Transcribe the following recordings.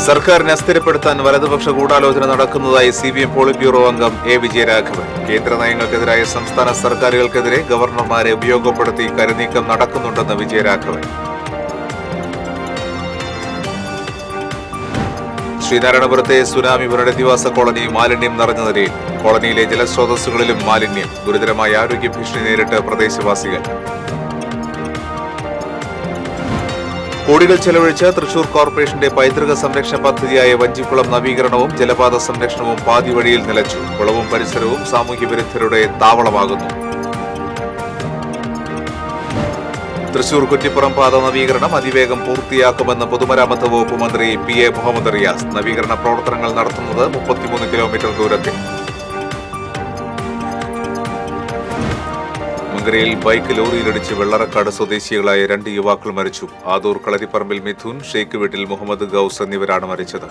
സർക്കാരിനെ അസ്ഥിരപ്പെടുത്താൻ വലതുപക്ഷ ഗൂഢാലോചന നടക്കുന്നതായി C B M polit bureau അംഗം എ വിജയരാഘവൻ കേന്ദ്ര നയങ്ങൾക്കെതിരായ സംസ്ഥാന സർക്കാരുകൾക്കെതിരെ ഗവർണർമാരെ ഉപയോഗപ്പെടുത്തി കരുനീക്കം നടക്കുന്നുണ്ടെന്ന് വിജയരാഘവൻ ശ്രീനാരായണപുരത്തെ സുനാമി പുനരധിവാസ കോളനി മാലിന്യം നിറഞ്ഞ നിലയിൽ കോളനിയിലെ ജലസ്രോതസ്സുകളിലും മാലിന്യം ഗുരുതരമായ ആരോഗ്യ ഭീഷണി നേരിട്ട് പ്രദേശവാസികൾ കോടികൾ ചെലവഴിച്ച് തൃശൂർ കോർപ്പറേഷന്റെ പൈതൃക സംരക്ഷണ പദ്ധതിയായ വഞ്ചിക്കുളം നവീകരണവും ജലപാത സംരക്ഷണവും പാതി വഴിയിൽ നിലച്ചു കുളവും പരിസരവും സാമൂഹ്യ വിരുദ്ധരുടെ താവളമാകുന്നു തൃശൂർ കുറ്റിപ്പുറം പാത നവീകരണം അതിവേഗം പൂർത്തിയാക്കുമെന്ന് പൊതുമരാമത്ത് വകുപ്പ് മന്ത്രി പി എ മുഹമ്മദ് റിയാസ് നവീകരണ പ്രവർത്തനങ്ങൾ നടത്തുന്നത് മുപ്പത്തിമൂന്ന് കിലോമീറ്റർ ദൂരത്തിൽ മങ്കരയിൽ ബൈക്ക് ലോറിയിലിടിച്ച് വെള്ളറക്കാട് സ്വദേശികളായ രണ്ട് യുവാക്കൾ മരിച്ചു ആദൂർ കളരിപ്പറമ്പിൽ മിഥുൻ ഷെയ്ഖ് വീട്ടിൽ മുഹമ്മദ് ഗൌസ് എന്നിവരാണ് മരിച്ചത്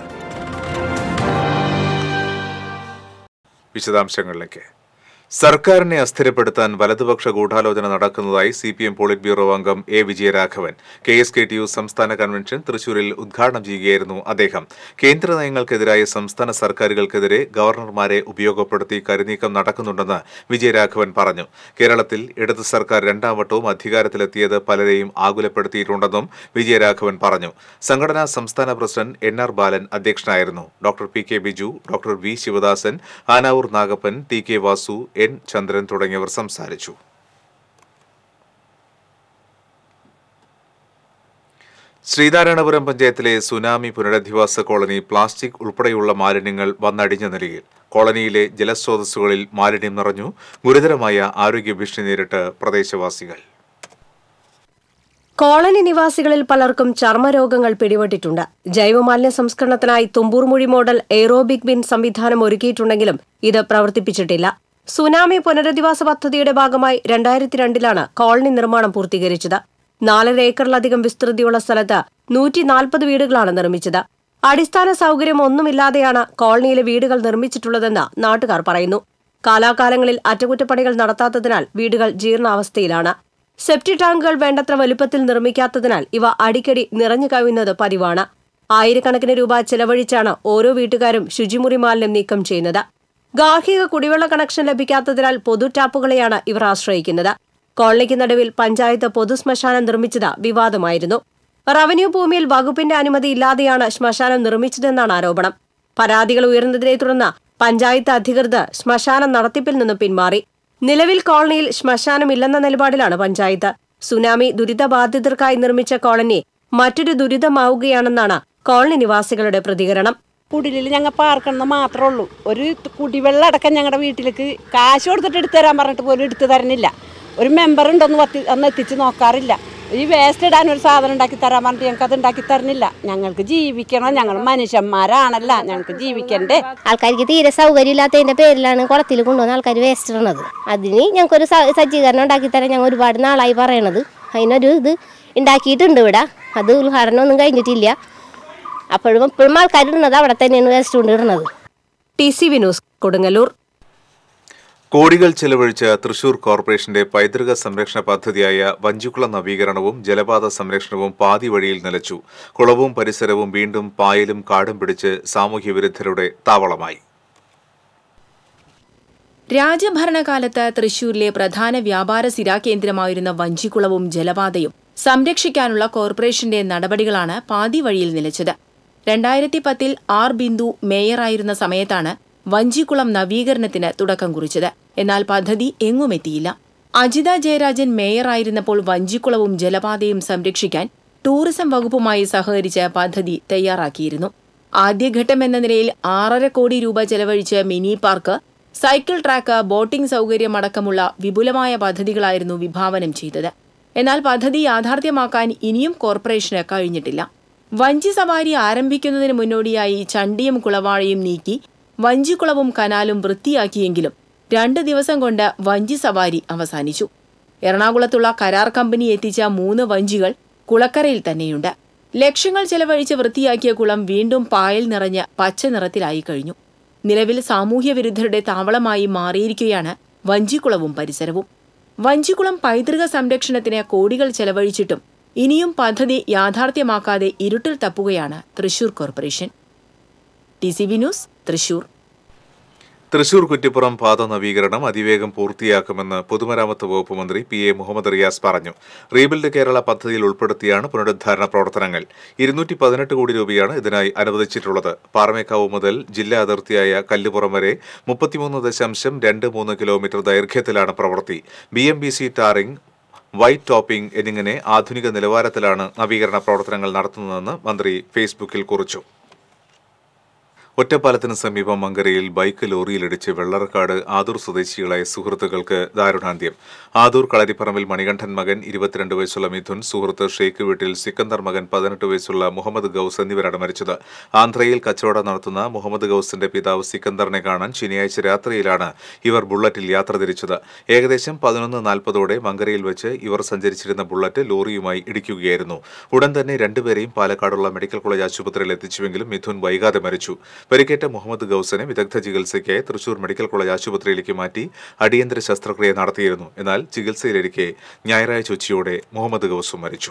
വിശദാംശങ്ങളിലേക്ക് സർക്കാരിനെ അസ്ഥിരപ്പെടുത്താൻ വലതുപക്ഷ ഗൂഢാലോചന നടക്കുന്നതായി C P M polit bureau അംഗം A Vijayaraghavan K S K T U സംസ്ഥാന കൺവെൻഷൻ തൃശൂരിൽ ഉദ്ഘാടനം ചെയ്യുകയായിരുന്നു അദ്ദേഹം കേന്ദ്ര നയങ്ങൾക്കെതിരായ സംസ്ഥാന സർക്കാരുകൾക്കെതിരെ ഗവർണർമാരെ ഉപയോഗപ്പെടുത്തി കരുനീക്കം നടക്കുന്നുണ്ടെന്ന് വിജയരാഘവൻ പറഞ്ഞു കേരളത്തിൽ ഇടത് സർക്കാർ രണ്ടാം വട്ടവും അധികാരത്തിലെത്തിയത് പലരെയും ആകുലപ്പെടുത്തിയിട്ടുണ്ടെന്നും വിജയരാഘവൻ പറഞ്ഞു സംഘടനാ സംസ്ഥാന പ്രസിഡന്റ് എൻ ആർ ബാലൻ അധ്യക്ഷനായിരുന്നു doctor P K Biju doctor V Sivadasan Anavoor Nagappan T K Vasu N Chandran തുടങ്ങിയവർ സംസാരിച്ചു ശ്രീനാരായണപുരം പഞ്ചായത്തിലെ സുനാമി പുനരധിവാസ കോളനി പ്ലാസ്റ്റിക് ഉൾപ്പെടെയുള്ള മാലിന്യങ്ങൾ വന്നടിഞ്ഞ നിലയിൽ കോളനിയിലെ ജലസ്രോതസ്സുകളിൽ മാലിന്യം നിറഞ്ഞു ഗുരുതരമായ ആരോഗ്യ ഭീഷണി നേരിട്ട് പ്രദേശവാസികൾ കോളനി നിവാസികളിൽ പലർക്കും ചർമ്മരോഗങ്ങൾ പിടിപെട്ടിട്ടുണ്ട് ജൈവമാലിന്യ സംസ്കരണത്തിനായി തുമ്പൂർമുഴി മോഡൽ എയ്റോബിക് ബിൻ സംവിധാനം ഒരുക്കിയിട്ടുണ്ടെങ്കിലും ഇത് പ്രവർത്തിപ്പിച്ചിട്ടില്ല സുനാമി പുനരധിവാസ പദ്ധതിയുടെ ഭാഗമായി രണ്ടായിരത്തി രണ്ടിലാണ് കോളനി നിർമ്മാണം പൂർത്തീകരിച്ചത് നാലര ഏക്കറിലധികം വിസ്തൃതിയുള്ള സ്ഥലത്ത് നൂറ്റി നാൽപ്പത് വീടുകളാണ് നിർമ്മിച്ചത് അടിസ്ഥാന സൗകര്യം ഒന്നുമില്ലാതെയാണ് കോളനിയിലെ വീടുകൾ നിർമ്മിച്ചിട്ടുള്ളതെന്ന് നാട്ടുകാർ പറയുന്നു കാലാകാലങ്ങളിൽ അറ്റകുറ്റപ്പണികൾ നടത്താത്തതിനാൽ വീടുകൾ ജീർണാവസ്ഥയിലാണ് സെപ്റ്റി ടാങ്കുകൾ വേണ്ടത്ര വലുപ്പത്തിൽ നിർമ്മിക്കാത്തതിനാൽ ഇവ അടിക്കടി നിറഞ്ഞു കവിയുന്നത് പതിവാണ് ആയിരക്കണക്കിന് രൂപ ചെലവഴിച്ചാണ് ഓരോ വീട്ടുകാരും ശുചിമുറി മാലിന്യം നീക്കം ചെയ്യുന്നത് ഗാർഹിക കുടിവെള്ള കണക്ഷൻ ലഭിക്കാത്തതിനാൽ പൊതു ടാപ്പുകളെയാണ് ഇവർ ആശ്രയിക്കുന്നത് കോളനിക്ക് നടുവിൽ പഞ്ചായത്ത് പൊതു ശ്മശാനം നിർമ്മിച്ചത് വിവാദമായിരുന്നു റവന്യൂ ഭൂമിയിൽ വകുപ്പിന്റെ അനുമതി ഇല്ലാതെയാണ് ശ്മശാനം നിർമ്മിച്ചതെന്നാണ് ആരോപണം പരാതികൾ ഉയർന്നതിനെ തുടർന്ന് പഞ്ചായത്ത് അധികൃതർ ശ്മശാനം നടത്തിപ്പിൽ നിന്ന് പിന്മാറി നിലവിൽ കോളനിയിൽ ശ്മശാനമില്ലെന്ന നിലപാടിലാണ് പഞ്ചായത്ത് സുനാമി ദുരിതബാധിതർക്കായി നിർമ്മിച്ച കോളനി മറ്റൊരു ദുരിതമാവുകയാണെന്നാണ് കോളനി നിവാസികളുടെ പ്രതികരണം കുടിലിൽ ഞങ്ങൾ പാർക്കണമെന്ന് മാത്രമേ ഉള്ളൂ ഒരു കുടിവെള്ളം അടക്കം ഞങ്ങളുടെ വീട്ടിലേക്ക് കാശ് കൊടുത്തിട്ട് എടുത്തു തരാൻ പറഞ്ഞിട്ട് പോലും എടുത്തു തരുന്നില്ല ഒരു മെമ്പർ ഉണ്ടോന്ന് പത്തി ഒന്ന് എത്തിച്ച് നോക്കാറില്ല ഈ വേസ്റ്റ് ഇടാൻ ഒരു സാധനം ഉണ്ടാക്കി തരാൻ പറഞ്ഞിട്ട് ഞങ്ങൾക്ക് അത് ഉണ്ടാക്കി തരുന്നില്ല ഞങ്ങൾക്ക് ജീവിക്കണം ഞങ്ങൾ മനുഷ്യന്മാരാണല്ല ഞങ്ങൾക്ക് ജീവിക്കണ്ടേ ആൾക്കാർക്ക് തീരെ സൗകര്യമില്ലാത്തതിന്റെ പേരിലാണ് കുളത്തിൽ കൊണ്ടുവന്ന് ആൾക്കാർ വേസ്റ്റ് ഇടണത് അതിന് ഞങ്ങൾക്കൊരു സ- സജ്ജീകരണം ഉണ്ടാക്കി തരാൻ ഞങ്ങൾ ഒരുപാട് നാളായി പറയണത് അതിനൊരു ഇത് ഉണ്ടാക്കിയിട്ടുണ്ട് ഇവിടെ അത് ഉദ്ഘാടനം ഒന്നും കഴിഞ്ഞിട്ടില്ല അപ്പോഴും ഇപ്പോഴും ആൾക്കാർ ഇടുന്നത് അവിടെ തന്നെയാണ് വേസ്റ്റ് കൊണ്ട് ഇടുന്നത് T C V news Kodungallur കോടികൾ ചെലവഴിച്ച് തൃശൂർ കോർപ്പറേഷന്റെ പൈതൃക സംരക്ഷണ പദ്ധതിയായ വഞ്ചിക്കുളം നവീകരണവും ജലപാത സംരക്ഷണവും പാതി വഴിയിൽ നിലച്ചു കുളവും പരിസരവും വീണ്ടും പായലും കാടും പിടിച്ച് സാമൂഹ്യ വിരുദ്ധരുടെ താവളമായി രാജഭരണകാലത്ത് തൃശൂരിലെ പ്രധാന വ്യാപാര സിരാകേന്ദ്രമായിരുന്ന വഞ്ചിക്കുളവും ജലപാതയും സംരക്ഷിക്കാനുള്ള കോർപ്പറേഷന്റെ നടപടികളാണ് പാതി വഴിയിൽ നിലച്ചത് രണ്ടായിരത്തി പത്തിൽ ആർ ബിന്ദു മേയറായിരുന്ന സമയത്താണ് വഞ്ചിക്കുളം നവീകരണത്തിന് തുടക്കം കുറിച്ചത് എന്നാൽ പദ്ധതി എങ്ങുമെത്തിയില്ല അജിത ജയരാജൻ മേയറായിരുന്നപ്പോൾ വഞ്ചിക്കുളവും ജലപാതയും സംരക്ഷിക്കാൻ ടൂറിസം വകുപ്പുമായി സഹകരിച്ച് പദ്ധതി തയ്യാറാക്കിയിരുന്നു ആദ്യഘട്ടം എന്ന നിലയിൽ ആറര കോടി രൂപ ചെലവഴിച്ച് mini park cycle track boating സൗകര്യമടക്കമുള്ള വിപുലമായ പദ്ധതികളായിരുന്നു വിഭാവനം ചെയ്തത് എന്നാൽ പദ്ധതി യാഥാർത്ഥ്യമാക്കാൻ ഇനിയും കോർപ്പറേഷന് കഴിഞ്ഞിട്ടില്ല വഞ്ചി സവാരി ആരംഭിക്കുന്നതിന് മുന്നോടിയായി ചണ്ടിയും കുളവാഴയും നീക്കി വഞ്ചിക്കുളവും കനാലും വൃത്തിയാക്കിയെങ്കിലും രണ്ട് ദിവസം കൊണ്ട് വഞ്ചി സവാരി അവസാനിച്ചു എറണാകുളത്തുള്ള കരാർ കമ്പനി എത്തിച്ച മൂന്ന് വഞ്ചികൾ കുളക്കരയിൽ തന്നെയുണ്ട് ലക്ഷങ്ങൾ ചെലവഴിച്ച് വൃത്തിയാക്കിയ കുളം വീണ്ടും പായൽ നിറഞ്ഞ് പച്ച നിറത്തിലായി കഴിഞ്ഞു നിലവിൽ സാമൂഹ്യ വിരുദ്ധരുടെ താവളമായി മാറിയിരിക്കുകയാണ് വഞ്ചിക്കുളവും പരിസരവും വഞ്ചിക്കുളം പൈതൃക സംരക്ഷണത്തിന് കോടികൾ ചെലവഴിച്ചിട്ടും ഇനിയും പദ്ധതി യാഥാർത്ഥ്യമാക്കാതെ ഇരുട്ടിൽ തപ്പുകയാണ് Thrissur corporation T C V news Thrissur Thrissur Kuttippuram പാത നവീകരണം അതിവേഗം പൂർത്തിയാക്കുമെന്ന് പൊതുമരാമത്ത് വകുപ്പ് മന്ത്രി പി എ മുഹമ്മദ് റിയാസ് പറഞ്ഞു റീബിൽഡ് കേരള പദ്ധതിയിൽ ഉൾപ്പെടുത്തിയാണ് പുനരുദ്ധാരണ പ്രവർത്തനങ്ങൾ ഇരുന്നൂറ്റി പതിനെട്ട് കോടി രൂപയാണ് ഇതിനായി അനുവദിച്ചിട്ടുള്ളത് പാറമേക്കാവ് മുതൽ ജില്ലാ അതിർത്തിയായ കല്ലുപുറം വരെ മുപ്പത്തിമൂന്ന് ദശാംശം രണ്ട് മൂന്ന് കിലോമീറ്റർ ദൈർഘ്യത്തിലാണ് പ്രവൃത്തി B M B C tarring white topping എന്നിങ്ങനെ ആധുനിക നിലവാരത്തിലാണ് നവീകരണ പ്രവർത്തനങ്ങൾ നടത്തുന്നതെന്ന് മന്ത്രി ഫേസ്ബുക്കിൽ കുറിച്ചു ഒറ്റപ്പാലത്തിന് സമീപം മങ്കരയിൽ ബൈക്ക് ലോറിയിലിടിച്ച് വെള്ളറക്കാട് ആദൂർ സ്വദേശികളായ സുഹൃത്തുക്കൾക്ക് ദാരുണാന്ത്യം ആദൂർ കളരിപ്പറമ്പിൽ മണികണ്ഠൻ മകൻ ഇരുപത്തിരണ്ട് വയസ്സുള്ള മിഥുൻ സുഹൃത്ത് ഷെയ്ഖ് വീട്ടിൽ സിക്കന്ദർ മകൻ പതിനെട്ട് വയസ്സുള്ള മുഹമ്മദ് ഗൌസ് എന്നിവരാണ് മരിച്ചത് ആന്ധ്രയിൽ കച്ചവടം നടത്തുന്ന മുഹമ്മദ് ഗൌസിന്റെ പിതാവ് സിക്കന്ദറിനെ കാണാൻ ശനിയാഴ്ച രാത്രിയിലാണ് ഇവർ ബുള്ളറ്റിൽ യാത്ര തിരിച്ചത് ഏകദേശം പതിനൊന്ന് നാൽപ്പതോടെ മങ്കരയിൽ വെച്ച് ഇവർ സഞ്ചരിച്ചിരുന്ന ബുള്ളറ്റ് ലോറിയുമായി ഇടിക്കുകയായിരുന്നു ഉടൻ തന്നെ രണ്ടുപേരെയും പാലക്കാടുള്ള മെഡിക്കൽ കോളേജ് ആശുപത്രിയിൽ എത്തിച്ചുവെങ്കിലും മിഥുൻ വൈകാതെ മരിച്ചു പരിക്കേറ്റ മുഹമ്മദ് ഗൌസിനെ വിദഗ്ധ ചികിത്സയ്ക്കായി തൃശൂർ മെഡിക്കൽ കോളേജ് ആശുപത്രിയിലേക്ക് മാറ്റി അടിയന്തര ശസ്ത്രക്രിയ നടത്തിയിരുന്നു എന്നാൽ ചികിത്സയിലിരിക്കെ ഞായറാഴ്ച ഉച്ചയോടെ മുഹമ്മദ് ഗൌസും മരിച്ചു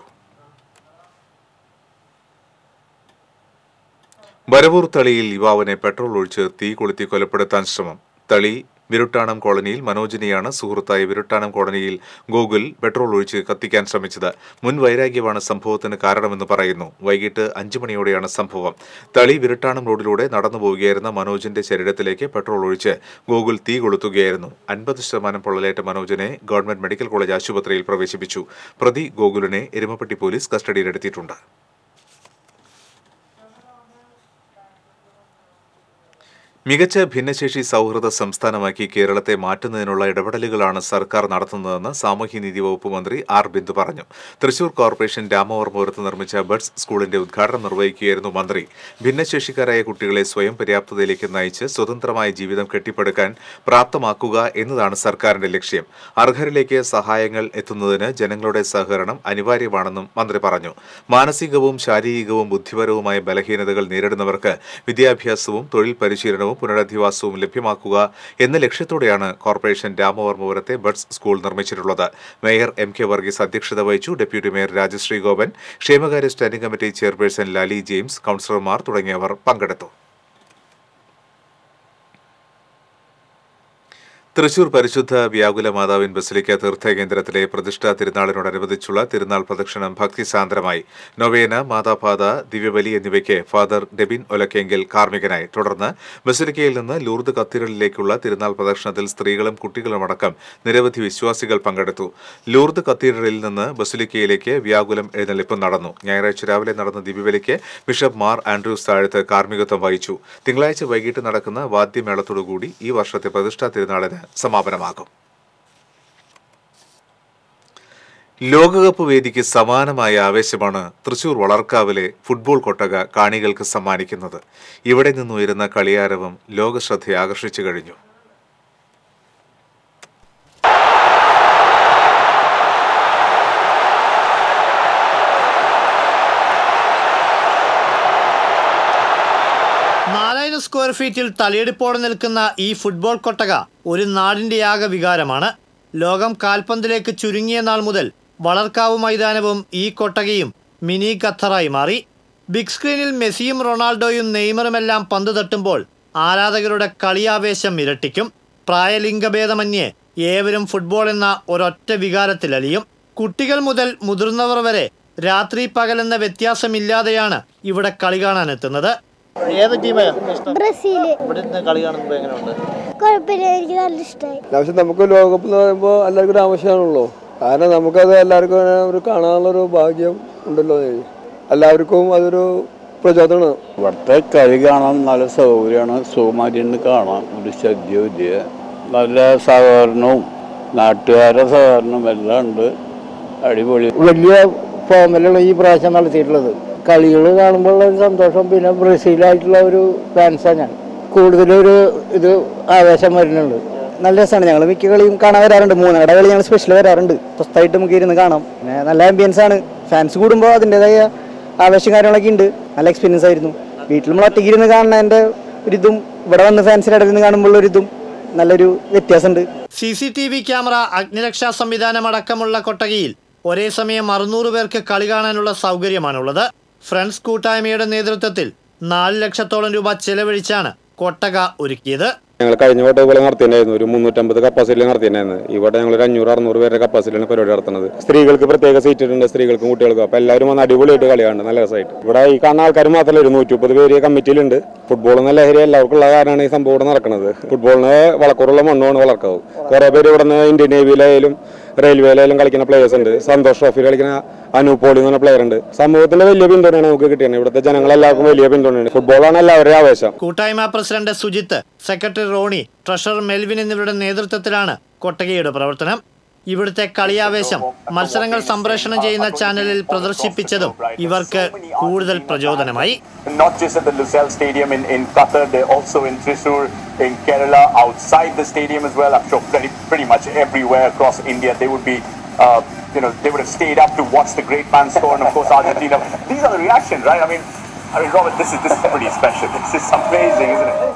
വരവൂർ തളിയിൽ യുവാവിനെ പെട്രോൾ ഒഴിച്ച് തീ കൊളുത്തി കൊലപ്പെടുത്താൻ ശ്രമം തളി വിരുട്ടാണം കോളനിയിൽ മനോജിനെയാണ് സുഹൃത്തായ വിരുട്ടാണം കോളനിയിൽ ഗോകുൽ പെട്രോൾ ഒഴിച്ച് കത്തിക്കാൻ ശ്രമിച്ചത് മുൻ വൈരാഗ്യമാണ് സംഭവത്തിന് കാരണമെന്ന് പറയുന്നു വൈകിട്ട് അഞ്ചു മണിയോടെയാണ് സംഭവം തളി വിരുട്ടാണം റോഡിലൂടെ നടന്നു പോവുകയായിരുന്ന മനോജിന്റെ ശരീരത്തിലേക്ക് പെട്രോൾ ഒഴിച്ച് ഗോകുൽ തീ കൊളുത്തുകയായിരുന്നു അൻപത് ശതമാനം പൊള്ളലേറ്റ മനോജിനെ ഗവൺമെന്റ് മെഡിക്കൽ കോളേജ് ആശുപത്രിയിൽ പ്രവേശിപ്പിച്ചു പ്രതി ഗോകുലിനെ എരുമപ്പെട്ടി പോലീസ് കസ്റ്റഡിയിലെടുത്തിട്ടുണ്ട് മികച്ച ഭിന്നശേഷി സൗഹൃദ സംസ്ഥാനമാക്കി കേരളത്തെ മാറ്റുന്നതിനുള്ള ഇടപെടലുകളാണ് സർക്കാർ നടത്തുന്നതെന്ന് സാമൂഹ്യനീതി വകുപ്പ് മന്ത്രി ആർ ബിന്ദു പറഞ്ഞു തൃശൂർ കോർപ്പറേഷൻ രാമവർമ്മപുരത്ത് നിർമ്മിച്ച ബഡ്സ് സ്കൂളിന്റെ ഉദ്ഘാടനം നിർവഹിക്കുകയായിരുന്നു മന്ത്രി ഭിന്നശേഷിക്കാരായ കുട്ടികളെ സ്വയം പര്യാപ്തതയിലേക്ക് നയിച്ച് സ്വതന്ത്രമായ ജീവിതം കെട്ടിപ്പടുക്കാൻ പ്രാപ്തമാക്കുക എന്നതാണ് സർക്കാരിന്റെ ലക്ഷ്യം അർഹരിലേക്ക് സഹായങ്ങൾ എത്തുന്നതിന് ജനങ്ങളുടെ സഹകരണം അനിവാര്യമാണെന്നും മന്ത്രി പറഞ്ഞു മാനസികവും ശാരീരികവും ബുദ്ധിപരവുമായ ബലഹീനതകൾ നേരിടുന്നവർക്ക് വിദ്യാഭ്യാസവും തൊഴിൽ പരിശീലനവും പുനരധിവാസവും ലഭ്യമാക്കുക എന്ന ലക്ഷ്യത്തോടെയാണ് കോർപ്പറേഷൻ രാമവർമ്മപുരത്തെ ബഡ്സ് സ്കൂൾ നിർമ്മിച്ചിട്ടുള്ളത് മേയർ എം കെ വർഗീസ് അധ്യക്ഷത വഹിച്ചു ഡെപ്യൂട്ടി മേയർ രാജശ്രീ ഗോപൻ ക്ഷേമകാര്യ standing committee chairperson Lali James കൌൺസിലർമാർ തുടങ്ങിയവർ പങ്കെടുത്തു തൃശൂർ പരിശുദ്ധ വ്യാകുല മാതാവിൻ ബസിലിക്ക തീർത്ഥകേന്ദ്രത്തിലെ പ്രതിഷ്ഠാ തിരുനാളിനോടനുബന്ധിച്ചുള്ള തിരുനാൾ പ്രദക്ഷിണം ഭക്തിസാന്ദ്രമായി നൊവേന മാതാപാത ദിവ്യബലി എന്നിവയ്ക്ക് ഫാദർ ഡെബിൻ ഒലക്കെങ്കിൽ കാർമ്മികനായി തുടർന്ന് ബസിലിക്കയിൽ നിന്ന് ലൂർദ് കത്തീഡ്രലിലേക്കുള്ള തിരുനാൾ പ്രദക്ഷിണത്തിൽ സ്ത്രീകളും കുട്ടികളുമടക്കം നിരവധി വിശ്വാസികൾ പങ്കെടുത്തു ലൂർദ് കത്തീഡ്രലിൽ നിന്ന് ബസിലിക്കയിലേക്ക് വ്യാകുലം എഴുന്നള്ളിപ്പ് നടന്നു ഞായറാഴ്ച രാവിലെ നടന്ന ദിവ്യബലിക്ക് ബിഷപ്പ് മാർ ആൻഡ്രൂസ് താഴത്ത് കാർമ്മികത്വം വഹിച്ചു തിങ്കളാഴ്ച വൈകിട്ട് നടക്കുന്ന വാദ്യമേളത്തോടുകൂടി ഈ വർഷത്തെ പ്രതിഷ്ഠാ തിരുനാളിന് സമാപനമാകും ലോകകപ്പ് വേദിക്ക് സമാനമായ ആവേശമാണ് തൃശൂർ വളർക്കാവിലെ ഫുട്ബോൾ കൊട്ടക കാണികൾക്ക് സമ്മാനിക്കുന്നത് ഇവിടെ നിന്നുയരുന്ന കളിയാരവം ലോകശ്രദ്ധ ആകർഷിച്ചു കഴിഞ്ഞു നാലായിരം സ്ക്വയർ ഫീറ്റിൽ തലയെടുപ്പോടെ നിൽക്കുന്ന ഈ ഫുട്ബോൾ കൊട്ടക ഒരു നാടിന്റെ ആകെ വികാരമാണ് ലോകം കാൽപന്തിലേക്ക് ചുരുങ്ങിയ നാൾ മുതൽ വളർക്കാവ് മൈതാനവും ഈ കൊട്ടകയും മിനി ഖത്തറായി മാറി ബിഗ് സ്ക്രീനിൽ മെസ്സിയും റൊണാൾഡോയും നെയ്മറുമെല്ലാം പന്ത് തട്ടുമ്പോൾ ആരാധകരുടെ കളിയാവേശം ഇരട്ടിക്കും പ്രായലിംഗഭേദമന്യേ ഏവരും ഫുട്ബോൾ എന്ന ഒരൊറ്റ വികാരത്തിലലിയും കുട്ടികൾ മുതൽ മുതിർന്നവർ വരെ രാത്രി പകലെന്ന വ്യത്യാസമില്ലാതെയാണ് ഇവിടെ കളി കാണാനെത്തുന്നത് ഏത് ടീമാണ് ഇഷ്ടം ബ്രസീല് ഇവിടെ നിന്ന് കളി കാണുമ്പോൾ എങ്ങനെയുണ്ട് കുഴപ്പമില്ല എനിക്ക് നല്ല ഇഷ്ടമായി ആവശ്യം നമുക്ക് ലോകകപ്പ് എന്ന് പറയുമ്പോൾ എല്ലാവർക്കും ഒരു ആവശ്യമാണല്ലോ കാരണം നമുക്കത് എല്ലാവർക്കും അങ്ങനെ ഒരു കാണാനുള്ളൊരു ഭാഗ്യം ഉണ്ടല്ലോ അതിൽ. എല്ലാവർക്കും അതൊരു പ്രചോദനമാണ് ഇവിടുത്തെ കളി കാണാൻ നല്ല സൗകര്യമാണ് സുകുമാരിന്ന് കാണാം ഒരു ശല്യമില്ല നല്ല സഹകരണവും നാട്ടുകാരുടെ സഹകരണവും എല്ലാം ഉണ്ട് അടിപൊളി വലിയ ഫോമിലാണ് ഈ പ്രാവശ്യം നടത്തിയിട്ടുള്ളത് കളികൾ കാണുമ്പോൾ ഒരു സന്തോഷം പിന്നെ ബ്രസീലായിട്ടുള്ള ഒരു ഫാൻസാണ് ഞാൻ കൂടുതലൊരു ഇത് ആവേശം വരുന്നുണ്ട് നല്ല രസമാണ് ഞങ്ങൾ മിക്ക കളിയും കാണാൻ വരാറുണ്ട് മൂന്നാടെ കളി ഞങ്ങൾ സ്പെഷ്യൽ വരാറുണ്ട് സ്വസ്ഥമായിട്ട് നമുക്ക് ഇരുന്ന് കാണാം പിന്നെ നല്ല ആംബിയൻസ് ആണ് ഫാൻസ് കൂടുമ്പോൾ അതിൻ്റെതായ ആവേശം കാര്യങ്ങളൊക്കെ ഉണ്ട് നല്ല എക്സ്പീരിയൻസ് ആയിരുന്നു വീട്ടിൽ നമ്മൾ ഒറ്റയ്ക്ക് ഇരുന്ന് കാണുന്നതിൻ്റെ ഒരിതും ഇവിടെ വന്ന് ഫാൻസിൻ്റെ ഇടയിൽ നിന്ന് കാണുമ്പോൾ ഒരിതും നല്ലൊരു വ്യത്യാസമുണ്ട് C C T V camera അഗ്നിരക്ഷാ സംവിധാനം അടക്കമുള്ള കൊട്ടകയിൽ ഒരേ സമയം അറുന്നൂറ് പേർക്ക് കളി കാണാനുള്ള സൗകര്യമാണുള്ളത് ഫ്രണ്ട്സ് കൂട്ടായ്മയുടെ നേതൃത്വത്തിൽ നാല് ലക്ഷത്തോളം രൂപ ചെലവഴിച്ചാണ് കൊട്ടക ഒരുക്കിയത് ഞങ്ങൾ കഴിഞ്ഞ വട്ടം ഇതുപോലെ നടത്തിയിട്ടുണ്ടായിരുന്നു ഒരു മുന്നൂറ്റമ്പത് കപ്പാസിറ്റിയിൽ നടത്തിയിട്ടുണ്ടായിരുന്നു ഇവിടെ ഞങ്ങൾ ഒരു അഞ്ഞൂറ് അറുന്നൂറ് പേരുടെ കപ്പാസിറ്റിയിലാണ് പരിപാടി നടത്തുന്നത് സ്ത്രീകൾക്ക് പ്രത്യേക സീറ്റ് ഉണ്ട് സ്ത്രീകൾക്കും കുട്ടികൾക്കും അപ്പോൾ എല്ലാവരും വന്ന് അടിപൊളിയായിട്ട് കളിയാണ് നല്ല രസമായിട്ട് ഇവിടെ ഈ കാണുന്ന ആൾക്കാർ മാത്രമല്ല ഒരു നൂറ്റി മുപ്പത് പേര് കമ്മിറ്റിയിലുണ്ട് ഫുട്ബോൾ എന്ന ലഹരി എല്ലാവർക്കും ഉള്ള കാരണമാണ് ഈ സംഭവം ഇവിടെ നടക്കുന്നത് ഫുട്ബോളിന് വളക്കുറുള്ള മണ്ണുമാണ് വളർക്കാവും കുറേ പേര് ഇവിടെ നിന്ന് ഇന്ത്യൻ നേവിയിലായാലും റെയിൽവേയിലായാലും കളിക്കുന്ന പ്ലേയേഴ്സ് ഉണ്ട് സന്തോഷ് ട്രോഫിയിൽ കളിക്കുന്ന അനൂപ് പോളി എന്ന് പറഞ്ഞ പ്ലെയർ ഉണ്ട് സമൂഹത്തിന്റെ വലിയ പിന്തുണയാണ് നമുക്ക് കിട്ടിയത് ഇവിടുത്തെ ജനങ്ങളെല്ലാവർക്കും വലിയ പിന്തുണയാണ് ഫുട്ബോളാണ് എല്ലാവരുടെയും ആവേശം കൂട്ടായ്മ president Sujith secretary Ronnie treasurer Melvin എന്നിവരുടെ നേതൃത്വത്തിലാണ് കൊട്ടകയുടെ പ്രവർത്തനം ഇവിടുത്തെ കളിയാവേശം മത്സരങ്ങൾ സംപ്രേഷണം ചെയ്യുന്ന ചാനലിൽ പ്രദർശിപ്പിച്ചതും ഇവർക്ക് കൂടുതൽ പ്രചോദനമായി not just at the Lusail Stadium in, in Qatar, they're also in Thrissur, in Kerala, outside the stadium as well. I'm sure pretty, pretty much everywhere across India, they would be, uh, you know, they would have stayed up to watch the great man score, and of course Argentina. These are the reactions, right? I mean, I mean, Robert, this is this is pretty special. This is amazing, isn't it?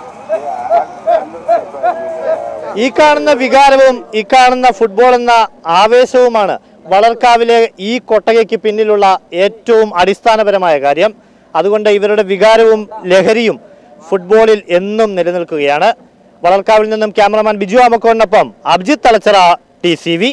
ഈ കാണുന്ന വികാരവും ഈ കാണുന്ന football എന്ന ആവേശവുമാണ് വളർക്കാവിലെ ഈ കൊട്ടകയ്ക്ക് പിന്നിലുള്ള ഏറ്റവും അടിസ്ഥാനപരമായ കാര്യം അതുകൊണ്ട് ഇവരുടെ വികാരവും ലഹരിയും ഫുട്ബോളിൽ എന്നും നിലനിൽക്കുകയാണ് വളർക്കാവിൽ നിന്നും ക്യാമറമാൻ ബിജു ആമക്കോടിനൊപ്പം Abhijith Thalachara T C V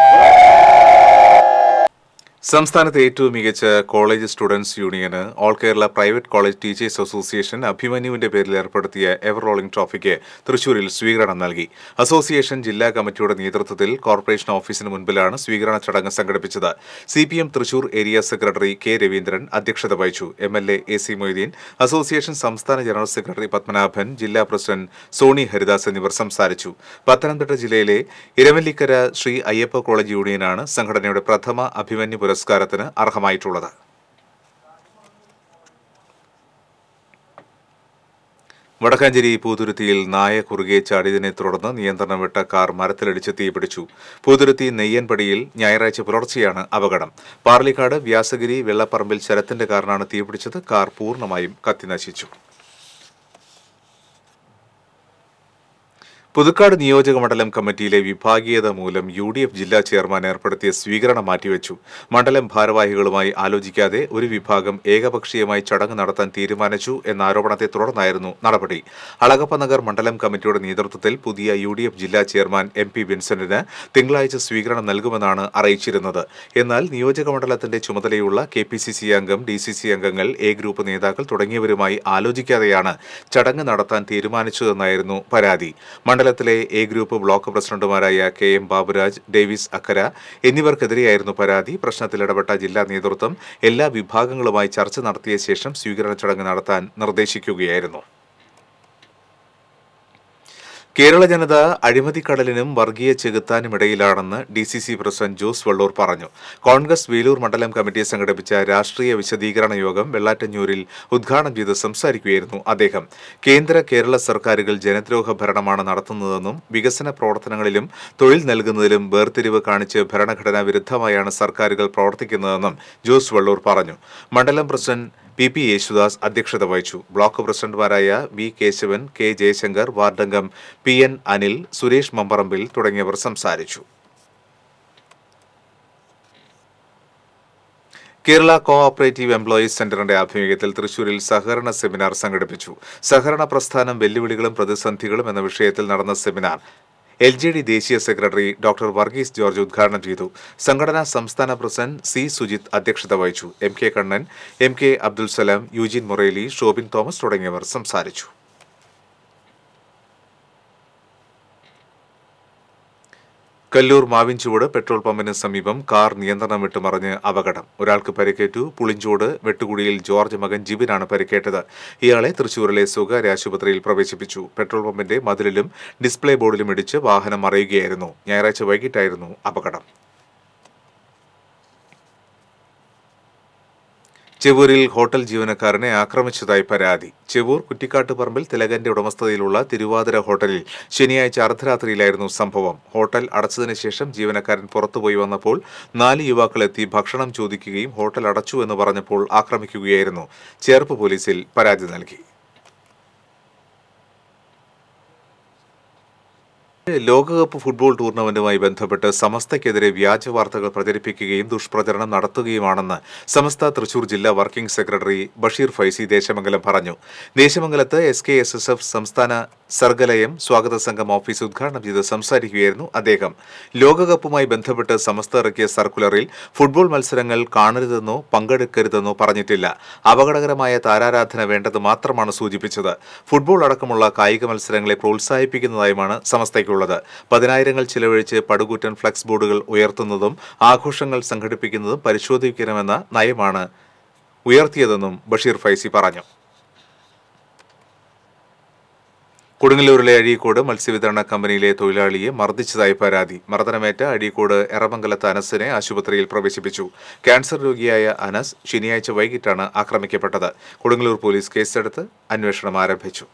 സംസ്ഥാനത്തെ ഏറ്റവും മികച്ച കോളേജ് സ്റ്റുഡൻസ് യൂണിയന് all Kerala private college teachers association അഭിമന്യുവിന്റെ പേരിൽ ഏർപ്പെടുത്തിയ എവർ റോളിംഗ് ട്രോഫിക്ക് തൃശൂരിൽ സ്വീകരണം നൽകി അസോസിയേഷൻ ജില്ലാ കമ്മിറ്റിയുടെ നേതൃത്വത്തിൽ കോർപ്പറേഷൻ ഓഫീസിന് മുൻപിലാണ് സ്വീകരണ ചടങ്ങ് സംഘടിപ്പിച്ചത് C P M Thrissur area secretary K Raveendran അധ്യക്ഷത വഹിച്ചു M L A A C Moideen association സംസ്ഥാന ജനറൽ സെക്രട്ടറി പത്മനാഭൻ ജില്ലാ പ്രസിഡന്റ് സോണി ഹരിദാസ് എന്നിവർ സംസാരിച്ചു പത്തനംതിട്ട ജില്ലയിലെ ഇരവല്ലിക്കര ശ്രീ അയ്യപ്പ കോളേജ് യൂണിയനാണ് സംഘടനയുടെ പ്രഥമ അഭിമന്യു പുരസ്കാരത്തിന് അർഹമായിട്ടുള്ളത് വടക്കാഞ്ചേരി പൂതുരുത്തിയിൽ നായ കുറുകെ ചാടിയതിനെ തുടർന്ന് നിയന്ത്രണം വിട്ട കാർ മരത്തിലിടിച്ച് തീപിടിച്ചു പൂതുരുത്തി നെയ്യൻപടിയിൽ ഞായറാഴ്ച പുലർച്ചെയാണ് അപകടം പാർലിക്കാട് വ്യാസഗിരി വെള്ളപ്പറമ്പിൽ ശരത്തിന്റെ കാറിനാണ് തീപിടിച്ചത് കാർ പൂർണ്ണമായും കത്തിനശിച്ചു പുതുക്കാട് നിയോജക മണ്ഡലം കമ്മിറ്റിയിലെ വിഭാഗീയത മൂലം യു ഡി എഫ് ജില്ലാ ചെയർമാൻ ഏർപ്പെടുത്തിയ സ്വീകരണം മാറ്റിവെച്ചു മണ്ഡലം ഭാരവാഹികളുമായി ആലോചിക്കാതെ ഒരു വിഭാഗം ഏകപക്ഷീയമായി ചടങ്ങ് നടത്താൻ തീരുമാനിച്ചു എന്ന ആരോപണത്തെ തുടർന്നായിരുന്നു നടപടി അളഗപ്പ നഗർ മണ്ഡലം കമ്മിറ്റിയുടെ നേതൃത്വത്തിൽ പുതിയ യു ഡി എഫ് ജില്ലാ ചെയർമാൻ എം പി വിൻസെന്റിന് തിങ്കളാഴ്ച സ്വീകരണം നൽകുമെന്നാണ് അറിയിച്ചിരുന്നത് എന്നാൽ നിയോജക മണ്ഡലത്തിന്റെ ചുമതലയുള്ള കെ പി സി സി അംഗം ഡി സി സി അംഗങ്ങൾ എ ഗ്രൂപ്പ് നേതാക്കൾ തുടങ്ങിയവരുമായി ആലോചിക്കാതെയാണ് ചടങ്ങ് നടത്താൻ തീരുമാനിച്ചതെന്നായിരുന്നു പരാതി മണ്ഡലത്തിലെ എ ഗ്രൂപ്പ് ബ്ലോക്ക് പ്രസിഡന്റുമാരായ K M Baburaj Davis Akkara എന്നിവർക്കെതിരെയായിരുന്നു പരാതി പ്രശ്നത്തിൽ ഇടപെട്ട ജില്ലാ നേതൃത്വം എല്ലാ വിഭാഗങ്ങളുമായി ചർച്ച നടത്തിയ ശേഷം സ്വീകരണ ചടങ്ങ് നടത്താൻ നിർദ്ദേശിക്കുകയായിരുന്നു കേരള ജനത അഴിമതിക്കടലിനും വർഗീയ ചെകുത്താനുമിടയിലാണെന്ന് D C C president Jose Vallur പറഞ്ഞു കോൺഗ്രസ് വേലൂർ മണ്ഡലം കമ്മിറ്റി സംഘടിപ്പിച്ച രാഷ്ട്രീയ വിശദീകരണ യോഗം വെള്ളാറ്റഞ്ഞൂരിൽ ഉദ്ഘാടനം ചെയ്ത് സംസാരിക്കുകയായിരുന്നു അദ്ദേഹം കേന്ദ്ര കേരള സർക്കാരുകൾ ജനദ്രോഹ ഭരണമാണ് നടത്തുന്നതെന്നും വികസന പ്രവർത്തനങ്ങളിലും തൊഴിൽ നൽകുന്നതിലും വേർതിരിവ് കാണിച്ച് ഭരണഘടനാ വിരുദ്ധമായാണ് സർക്കാരുകൾ പ്രവർത്തിക്കുന്നതെന്നും ജോസ് വള്ളൂർ പറഞ്ഞു മണ്ഡലം പ്രസിഡന്റ് പി പി യേശുദാസ് അധ്യക്ഷത വഹിച്ചു ബ്ലോക്ക് പ്രസിഡന്റുമാരായ വി കേശവൻ കെ ജയശങ്കർ വാർഡംഗം പി എൻ അനിൽ സുരേഷ് മമ്പറമ്പിൽ തുടങ്ങിയവർ സംസാരിച്ചു കേരള കോ ഓപ്പറേറ്റീവ് എംപ്ലോയീസ് സെന്ററിന്റെ ആഭിമുഖ്യത്തിൽ തൃശൂരിൽ സഹകരണ സെമിനാർ സംഘടിപ്പിച്ചു സഹകരണ പ്രസ്ഥാനം വെല്ലുവിളികളും പ്രതിസന്ധികളും എന്ന വിഷയത്തിൽ നടന്ന സെമിനാർ എൽ ജെ ഡി ദേശീയ സെക്രട്ടറി ഡോക്ടർ വർഗീസ് ജോർജ് ഉദ്ഘാടനം ചെയ്തു സംഘടനാ സംസ്ഥാന പ്രസിഡന്റ് സി സുജിത് അധ്യക്ഷത വഹിച്ചു M K Kannan M K Abdul Salam Eugene Morelli Shobin Thomas തുടങ്ങിയവർ സംസാരിച്ചു കല്ലൂർ മാവിൻചുവട് പെട്രോൾ പമ്പിന് സമീപം കാർ നിയന്ത്രണം വിട്ട് മറിഞ്ഞ് അപകടം ഒരാൾക്ക് പരിക്കേറ്റു പുളിഞ്ചോട് വെട്ടുകുടിയിൽ ജോർജ് മകൻ ജിബിനാണ് പരിക്കേറ്റത് ഇയാളെ തൃശൂരിലെ സ്വകാര്യ ആശുപത്രിയിൽ പ്രവേശിപ്പിച്ചു പെട്രോൾ പമ്പിന്റെ മതിലിലും ഡിസ്പ്ലേ ബോർഡിലും ഇടിച്ച് വാഹനം മറിയുകയായിരുന്നു ഞായറാഴ്ച വൈകിട്ടായിരുന്നു അപകടം ചെവൂരിൽ ഹോട്ടൽ ജീവനക്കാരനെ ആക്രമിച്ചതായി പരാതി ചെവൂർ കുറ്റിക്കാട്ടുപറമ്പിൽ തിലകന്റെ ഉടമസ്ഥതയിലുള്ള തിരുവാതിര ഹോട്ടലിൽ ശനിയാഴ്ച അർദ്ധരാത്രിയിലായിരുന്നു സംഭവം ഹോട്ടൽ അടച്ചതിന് ശേഷം ജീവനക്കാരൻ പുറത്തുപോയി വന്നപ്പോൾ നാല് യുവാക്കളെത്തി ഭക്ഷണം ചോദിക്കുകയും ഹോട്ടൽ അടച്ചു എന്ന് പറഞ്ഞപ്പോൾ ആക്രമിക്കുകയായിരുന്നു ചേർപ്പ് പോലീസിൽ പരാതി നൽകി ലോകകപ്പ് ഫുട്ബോൾ ടൂർണമെന്റുമായി ബന്ധപ്പെട്ട് സമസ്തയ്ക്കെതിരെ വ്യാജ വാർത്തകൾ പ്രചരിപ്പിക്കുകയും ദുഷ്പ്രചരണം നടത്തുകയുമാണെന്ന് സമസ്ത തൃശൂർ ജില്ലാ വർക്കിംഗ് സെക്രട്ടറി ബഷീർ ഫൈസി ദേശമംഗലം പറഞ്ഞു ദേശമംഗലത്ത് S K S S F സംസ്ഥാന സർഗലയം സ്വാഗത സംഘം ഓഫീസ് ഉദ്ഘാടനം ചെയ്ത് സംസാരിക്കുകയായിരുന്നു അദ്ദേഹം ലോകകപ്പുമായി ബന്ധപ്പെട്ട് സമസ്ത ഇറക്കിയ സർക്കുലറിൽ ഫുട്ബോൾ മത്സരങ്ങൾ കാണരുതെന്നോ പങ്കെടുക്കരുതെന്നോ പറഞ്ഞിട്ടില്ല അപകടകരമായ താരാരാധന വേണ്ടത് മാത്രമാണ് സൂചിപ്പിച്ചത് ഫുട്ബോൾ അടക്കമുള്ള കായിക മത്സരങ്ങളെ പ്രോത്സാഹിപ്പിക്കുന്നതായുമാണ് സമസ്തയ്ക്കുള്ളത് പതിനായിരങ്ങൾ ചിലവഴിച്ച് പടുകൂറ്റൻ ഫ്ലക്സ് ബോർഡുകൾ ഉയർത്തുന്നതും ആഘോഷങ്ങൾ സംഘടിപ്പിക്കുന്നതും പരിശോധിക്കണമെന്ന നയമാണ് ഉയർത്തിയതെന്നും ബഷീർ ഫൈസി പറഞ്ഞു കൊടുങ്ങല്ലൂരിലെ അഴീക്കോട് മത്സ്യവിതരണ കമ്പനിയിലെ തൊഴിലാളിയെ മർദ്ദിച്ചതായി പരാതി മർദ്ദനമേറ്റ അഴീക്കോട് എറമംഗലത്ത് അനസിനെ ആശുപത്രിയിൽ പ്രവേശിപ്പിച്ചു ക്യാൻസർ രോഗിയായ അനസ് ശനിയാഴ്ച വൈകിട്ടാണ് ആക്രമിക്കപ്പെട്ടത് കൊടുങ്ങല്ലൂർ പോലീസ് കേസെടുത്ത് അന്വേഷണം ആരംഭിച്ചു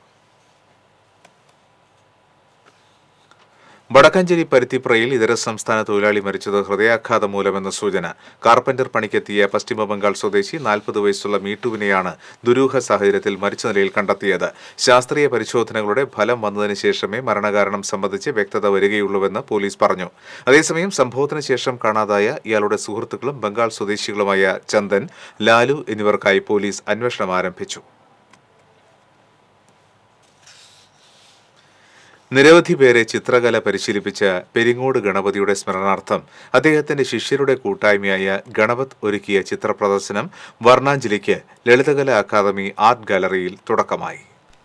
വടക്കഞ്ചേരി പരുത്തിപ്രയിൽ ഇതര സംസ്ഥാന തൊഴിലാളി മരിച്ചത് ഹൃദയാഘാതം മൂലമെന്ന സൂചന കാർപ്പന്റർ പണിക്കെത്തിയ പശ്ചിമബംഗാൾ സ്വദേശി നാൽപ്പത് വയസ്സുള്ള മീട്ടുവിനെയാണ് ദുരൂഹ സാഹചര്യത്തിൽ മരിച്ച നിലയിൽ കണ്ടെത്തിയത് ശാസ്ത്രീയ പരിശോധനകളുടെ ഫലം വന്നതിന് ശേഷമേ മരണകാരണം സംബന്ധിച്ച് വ്യക്തത വരികയുള്ളൂവെന്ന് പോലീസ് പറഞ്ഞു അതേസമയം സംഭവത്തിന് ശേഷം കാണാതായ ഇയാളുടെ സുഹൃത്തുക്കളും ബംഗാൾ സ്വദേശികളുമായ ചന്ദൻ ലാലു എന്നിവർക്കായി പോലീസ് അന്വേഷണം ആരംഭിച്ചു നിരവധി പേരെ ചിത്രകല പരിശീലിപ്പിച്ച പെരിങ്ങോട് ഗണപതിയുടെ സ്മരണാർത്ഥം അദ്ദേഹത്തിന്റെ ശിഷ്യരുടെ കൂട്ടായ്മയായ ഗണപത് ഒരുക്കിയ ചിത്രപ്രദർശനം വർണ്ണാഞ്ജലിക്ക് ലളിതകല അക്കാദമി ആർട്ട് ഗാലറിയിൽ തുടക്കമായി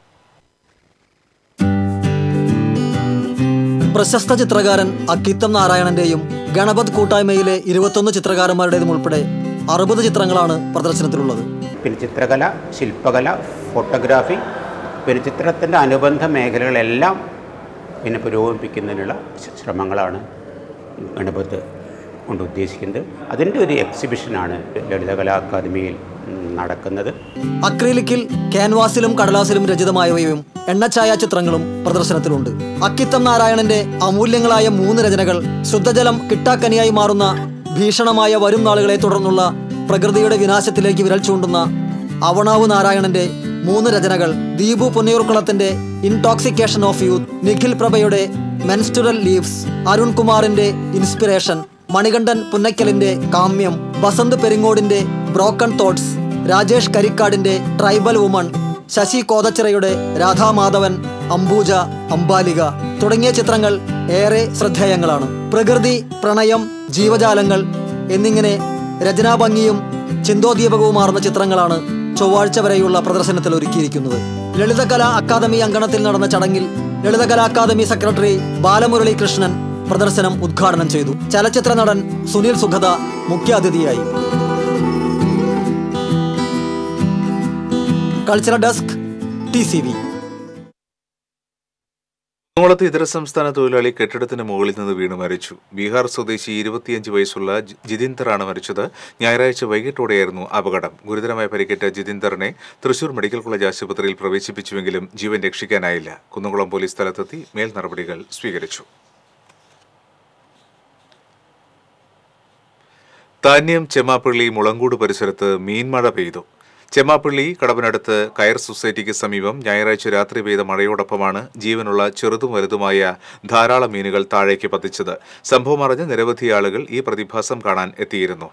പ്രശസ്ത ചിത്രകാരൻ അക്കിത്തം നാരായണന്റെയും ഗണപത് കൂട്ടായ്മയിലെ ഇരുപത്തൊന്ന് ചിത്രകാരന്മാരുടേതും ഉൾപ്പെടെ അറുപത് ചിത്രങ്ങളാണ് പ്രദർശനത്തിലുള്ളത് പിന്നെ ചിത്രകല ശില്പകല ഫോട്ടോഗ്രാഫി പിന്നെ ചിത്രത്തിൻ്റെ അനുബന്ധ മേഖലകളെല്ലാം പിന്നെ പുരോഗമിപ്പിക്കുന്നതിനുള്ള ശ്രമങ്ങളാണ് ഗണപത്ത് കൊണ്ട് ഉദ്ദേശിക്കുന്നത് അതിൻ്റെ ഒരു എക്സിബിഷനാണ് ലളിതകലാ അക്കാദമിയിൽ നടക്കുന്നത് അക്രിലിക്കിൽ ക്യാൻവാസിലും കടലാസിലും രചിതമായവയും എണ്ണച്ചായ ചിത്രങ്ങളും പ്രദർശനത്തിലുണ്ട് അക്കിത്തം നാരായണന്റെ അമൂല്യങ്ങളായ മൂന്ന് രചനകൾ ശുദ്ധജലം കിട്ടാക്കനിയായി മാറുന്ന ഭീഷണമായ വരും നാളുകളെ തുടർന്നുള്ള പ്രകൃതിയുടെ വിനാശത്തിലേക്ക് വിരൽ ചൂണ്ടുന്ന അവണാവ് നാരായണന്റെ മൂന്ന് രചനകൾ ദീപു പൊന്നിയൂർക്കുളത്തിന്റെ ഇൻടോക്സിക്കേഷൻ ഓഫ് യൂത്ത് നിഖിൽ പ്രഭയുടെ മെൻസ്റ്റുറൽ ലീവ്സ് അരുൺ കുമാറിന്റെ ഇൻസ്പിറേഷൻ മണികണ്ഠൻ പുന്നയ്ക്കലിന്റെ കാമ്യം വസന്ത് പെരിങ്ങോടിന്റെ ബ്രോക്കൺ തോട്ട്സ് രാജേഷ് കരിക്കാടിന്റെ ട്രൈബൽ വുമൺ ശശി കോതച്ചിറയുടെ രാധാമാധവൻ അംബൂജ അംബാലിക തുടങ്ങിയ ചിത്രങ്ങൾ ഏറെ ശ്രദ്ധേയങ്ങളാണ് പ്രകൃതി പ്രണയം ജീവജാലങ്ങൾ എന്നിങ്ങനെ രചനാഭംഗിയും ചിന്തോദ്ദീപകവുമാർന്ന ചിത്രങ്ങളാണ് ചൊവ്വാഴ്ച വരെയുള്ള പ്രദർശനത്തിൽ ഒരുക്കിയിരിക്കുന്നത് ലളിതകലാ അക്കാദമി അങ്കണത്തിൽ നടന്ന ചടങ്ങിൽ ലളിതകലാ അക്കാദമി സെക്രട്ടറി ബാലമുരളി കൃഷ്ണൻ പ്രദർശനം ഉദ്ഘാടനം ചെയ്തു ചലച്ചിത്ര നടൻ സുനിൽ സുഗത മുഖ്യാതിഥിയായി cultural desk T C V കുന്നംകുളത്ത് ഇതര സംസ്ഥാന തൊഴിലാളി കെട്ടിടത്തിന് മുകളിൽ നിന്ന് വീണ് മരിച്ചു ബീഹാർ സ്വദേശി ഇരുപത്തിയഞ്ച് വയസ്സുള്ള ജി- ജിതിന്ദറാണ് മരിച്ചത് ഞായറാഴ്ച വൈകിട്ടോടെയായിരുന്നു അപകടം ഗുരുതരമായി പരിക്കേറ്റ ജിതിന്ദറിനെ തൃശൂർ മെഡിക്കൽ കോളേജ് ആശുപത്രിയിൽ പ്രവേശിപ്പിച്ചുവെങ്കിലും ജീവൻ രക്ഷിക്കാനായില്ല കുന്നംകുളം പോലീസ് സ്ഥലത്തെത്തി മേൽ നടപടികൾ സ്വീകരിച്ചു താന്യം ചെമ്മാപ്പള്ളി മുളങ്കൂട് പരിസരത്ത് മീൻമഴ പെയ്തു ചെമ്മാപ്പള്ളി കടവിനടുത്ത് കയർ സൊസൈറ്റിക്ക് സമീപം ഞായറാഴ്ച രാത്രി പെയ്ത മഴയോടൊപ്പമാണ് ജീവനുള്ള ചെറുതും വലുതുമായ ധാരാളം മീനുകൾ താഴേക്ക് പതിച്ചത് സംഭവം അറിഞ്ഞ് നിരവധി ആളുകൾ ഈ പ്രതിഭാസം കാണാൻ എത്തിയിരുന്നു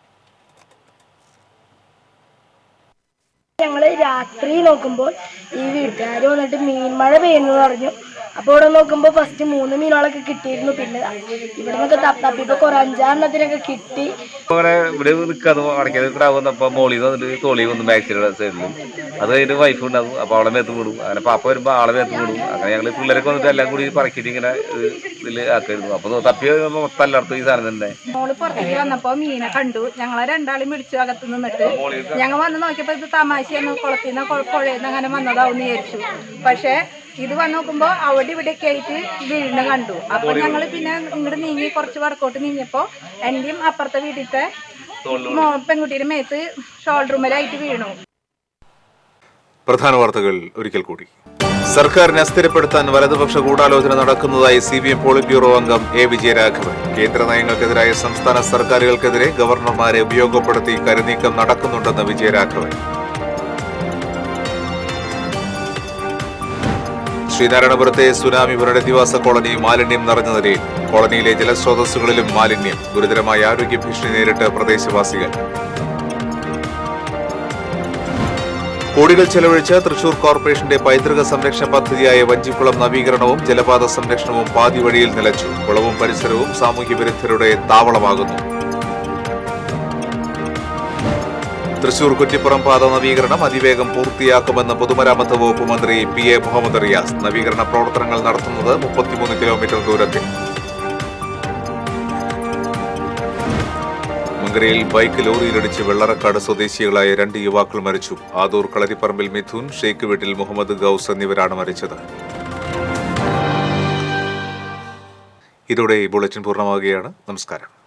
ഞങ്ങള് രാത്രി നോക്കുമ്പോൾ ഈ വീട്ടുകാർ വന്നിട്ട് മീൻ മഴ പെയ്യുന്നത് പറഞ്ഞു അപ്പോൾ ഇവിടെ നോക്കുമ്പോൾ ഫസ്റ്റ് മൂന്ന് മീനുകളൊക്കെ കിട്ടിയിരുന്നു പിന്നെ ഇവിടെ നിന്നൊക്കെ തപ്പി തപ്പിയപ്പോൾ കുറെ അഞ്ചാറെണ്ണത്തിനൊക്കെ കിട്ടി അങ്ങനെ ഇവിടെ നിൽക്കാതെ അടയ്ക്കാതെ ഇവിടെ വന്നപ്പോൾ മോളിൽ നിന്ന് വന്നിട്ട് തോളി വന്ന് ബാക്കിലുള്ള സൈഡിലും അത് കഴിഞ്ഞ് വൈഫ് ഉണ്ടാവും അപ്പോൾ അവളെ മേത്ത് വിടും അങ്ങനെ പാപ്പ വരുമ്പോൾ ആളെ മേത്ത് വിടും അങ്ങനെ ഞങ്ങൾ പിള്ളേരൊക്കെ വന്നിട്ട് എല്ലാം കൂടി പറക്കിയിട്ട് ഇങ്ങനെ ഇതിൽ ആക്കായിരുന്നു അപ്പോൾ തപ്പി മൊത്തം എല്ലായിടത്തും ഈ സാധനം തന്നെ മോള് പുറത്തേക്ക് വന്നപ്പോ മീനെ കണ്ടു ഞങ്ങളെ രണ്ടാളും വിളിച്ചു അകത്ത് നിന്നിട്ട് ഞങ്ങൾ വന്ന് നോക്കിയപ്പോ ഇത് തമാശയാണ് കുളത്തിൽ നിന്ന് പുഴയിൽ നിന്ന് അങ്ങനെ വന്നതാവും വിചാരിച്ചു പക്ഷെ ഇത് വന്ന് നോക്കുമ്പോ അവിടെ ഇവിടെ ഒക്കെ ആയിട്ട് വീടിന് കണ്ടു അപ്പൊ ഞങ്ങൾ പിന്നെ ഇങ്ങോട്ട് നീങ്ങി കുറച്ച് വർക്കൗട്ട് നീങ്ങിയപ്പോ എന്റെയും അപ്പുറത്തെ വീട്ടിലത്തെ മോ- പെൺകുട്ടിയുടെ മേത്ത് ഷോൾഡറുമലായിട്ട് വീണു പ്രധാന വാർത്തകൾ ഒരിക്കൽ കൂടി സർക്കാരിനെ അസ്ഥിരപ്പെടുത്താൻ വലതുപക്ഷ ഗൂഢാലോചന നടക്കുന്നതായി C B M polit bureau അംഗം എ വിജയരാഘവൻ കേന്ദ്ര നയങ്ങൾക്കെതിരായ സംസ്ഥാന സർക്കാരുകൾക്കെതിരെ ഗവർണർമാരെ ഉപയോഗപ്പെടുത്തി കരുനീക്കം നടക്കുന്നുണ്ടെന്ന് വിജയരാഘവൻ ശ്രീനാരായണപുരത്തെ സുനാമി പുനരധിവാസ കോളനി മാലിന്യം നിറഞ്ഞ നിലയിൽ കോളനിയിലെ ജലസ്രോതസ്സുകളിലും മാലിന്യം ഗുരുതരമായ ആരോഗ്യ ഭീഷണി നേരിട്ട് പ്രദേശവാസികൾ കോടികൾ ചെലവഴിച്ച് തൃശൂർ കോർപ്പറേഷന്റെ പൈതൃക സംരക്ഷണ പദ്ധതിയായ വഞ്ചിക്കുളം നവീകരണവും ജലപാത സംരക്ഷണവും പാതി വഴിയിൽ നിലച്ചു കുളവും പരിസരവും സാമൂഹ്യ വിരുദ്ധരുടെ താവളമാകുന്നു തൃശൂർ കുറ്റിപ്പുറം പാത നവീകരണം അതിവേഗം പൂർത്തിയാക്കുമെന്ന് പൊതുമരാമത്ത് വകുപ്പ് മന്ത്രി പി എ മുഹമ്മദ് റിയാസ് നവീകരണ പ്രവർത്തനങ്ങൾ നടത്തുന്നത് മുപ്പത്തിമൂന്ന് കിലോമീറ്റർ ദൂരത്തിൽ മുങ്കരയിൽ ബൈക്ക് ലോറിയിലിടിച്ച് വെള്ളറക്കാട് സ്വദേശികളായ രണ്ട് യുവാക്കൾ മരിച്ചു ആദൂർ കളരിപ്പറമ്പിൽ മിഥുൻ ഷെയ്ഖ് വീട്ടിൽ മുഹമ്മദ് ഗൌസ് എന്നിവരാണ് മരിച്ചത് ഇതോടെ ഈ ബുള്ളറ്റിൻ പൂർണ്ണമാവുകയാണ് നമസ്കാരം